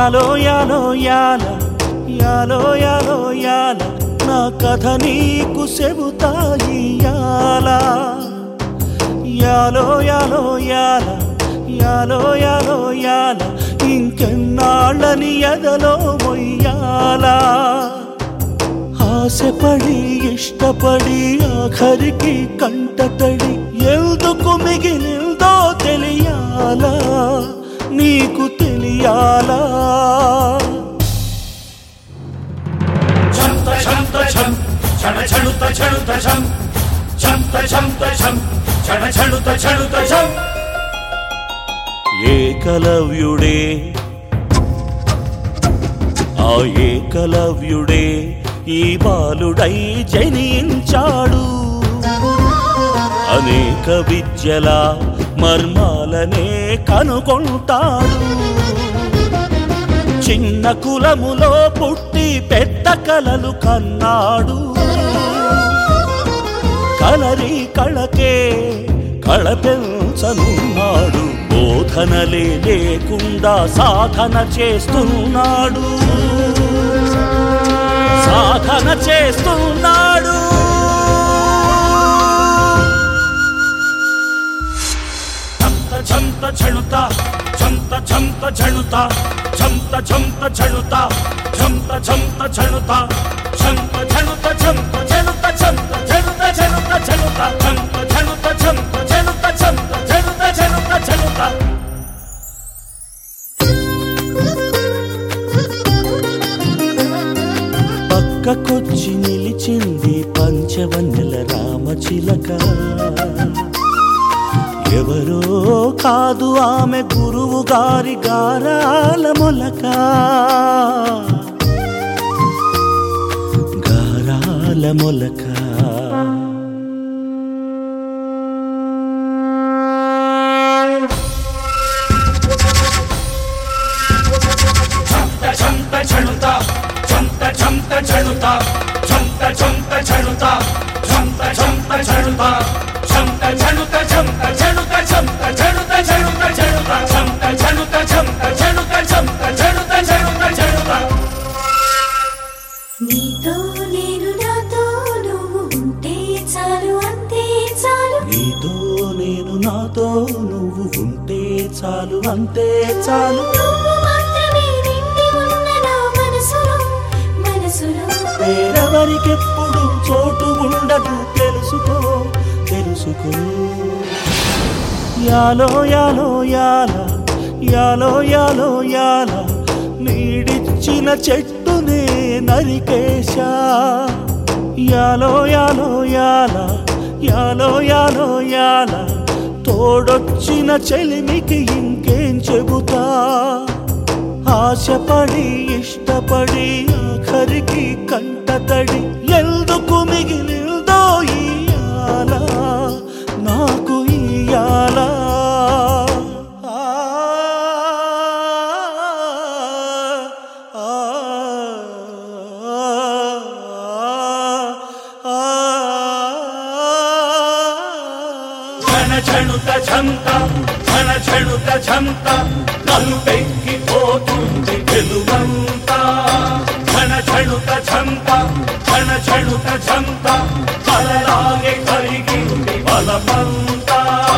యాలో యాలో యాల యాలో యాలో యాల నా కథ నీకు చెబుతాయి యాల యాలో యాలో యాల యాలో యాలో యాల ఇంకెన్నాళ్ళని ఎదలో మొయ్యాలా ఆశపడి ఇష్టపడి ఆఖరికి కంటతడి ఎందుకు మిగిలిందో తెలియాలా నీకు తెలియాలా ఛంత ఛంత ఛం ఛణ ఛణుత ఛణుత ఛం ఛంత ఛంత ఛం ఛణ ఛణుత ఛణుత ఛం ఏకలవ్యుడే ఆ ఏకలవ్యుడే ఈ బాలుడై జనించాడు అనేక విద్యల మర్మాలనే కనుగొంటాడు చిన్న కులములో పుట్టి పెద్ద కలలు కన్నాడు కలరి కళకే కళ పెంచనున్నాడు బోధనలే లేకుండా సాధన చేస్తున్నాడు సాధన చేస్తున్నాడు ఛంత ఛంత ఛణుత ఛంత ఛంత ఛణుత ఛంత ఛంత ఛణుత ఛంత ఛంత ఛణుత ఛంత ఛణుత ఛంత ఛణుత ఛంత ఛణుత ఛణుత ఛణుత ఛంత ఛణుత ఛంత ఛణుత ఛంత ఛణుత ఛణుత ఛణుత పక్కకొచ్చి నిలిచింది పంచవన్నెల రామచిలక ఎవరో కాదు ఆమె గురువు గారి గారాల మొలక గారాల మొలక ఛంత ఛంత ఛణుత ఛంత ఛంత ఛణుత ఛంత ఛంత ఛణుత ఛంత ఛంత ఛణుత ఛంత ఛణుత ఛంత ఛణుత ఛంత ఛణుత ఛణుత ఛణుత ఛంత ఛణుత ఛంత ఛణుత ఛంత ఛణుత ఛణుత ఛణుత నీతో నేను నాతో నువ్వు ఉంటే చాలు అంతే చాలు నీతో నేను నాతో నువ్వు ఉంటే చాలు అంతే చాలు నువ్వు మాత్రమే నిండి ఉన్న నా మనసులో మనసులో వేరెవరికెప్పుడు చోటు ఉండదు తెలుసుకో తెలుసుకో యాలో యాలో యాల యాలో యాలో యాల నీడిచ్చిన చెట్టునే నరికేశా యాలో యాలో యాల యాలో యాలో యాల తోడొచ్చిన చెలిమికి ఇంకేం చెబుతా ఆశపడి ఇష్టపడి ఆఖరికి కంటతడి ఎందుకు మిగిలిందో ఇయాల నాకు ఇయాల ఆ, ఆ, ఆ, ఛణ ఛణుత ఛంత ఛణ ఛణుత ఛంత నలుపెక్కి పోతుంది వెలువంతా ఛణ ఛణుత ఛంత ఛణ ఛణుత ఛంత బలలాగే కరిగింది బలమంతా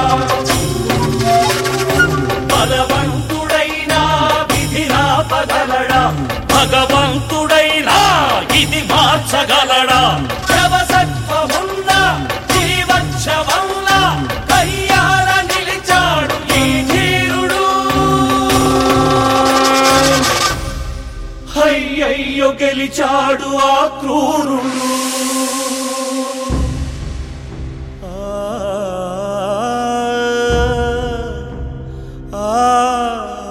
బలవంతుడైనా విధినా పగలడా భగవంతుడైనా ఇది మార్చగలడా శవసత్వమున్న జీవచ్చవల్ల కయ్యాల నిలిచాడు ఈ ధీరుడు అయ్యయ్యో గెలిచాడు ఆ క్రూరుడు ఆ, ఆ,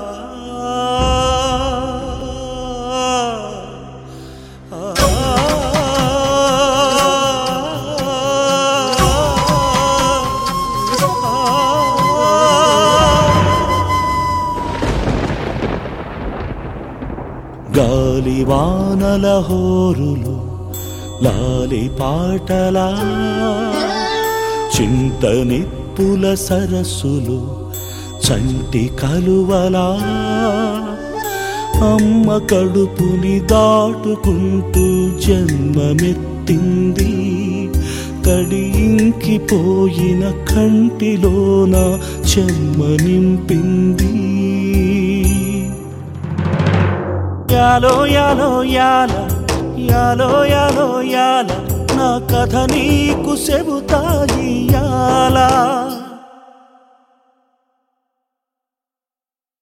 గాలివానల హోరులు లాలి పాటలా చింత నిప్పుల సరస్సులు చంటి కలువలా అమ్మ కడుపుని దాటుకుంటూ జన్మమెత్తింది కడియింకిపోయిన కంటిలోన చెమ్మ నింపింది యాలో యాలో యాల యాలో యాలో యాల నా కథ నీకు చెబుతాయి యాలా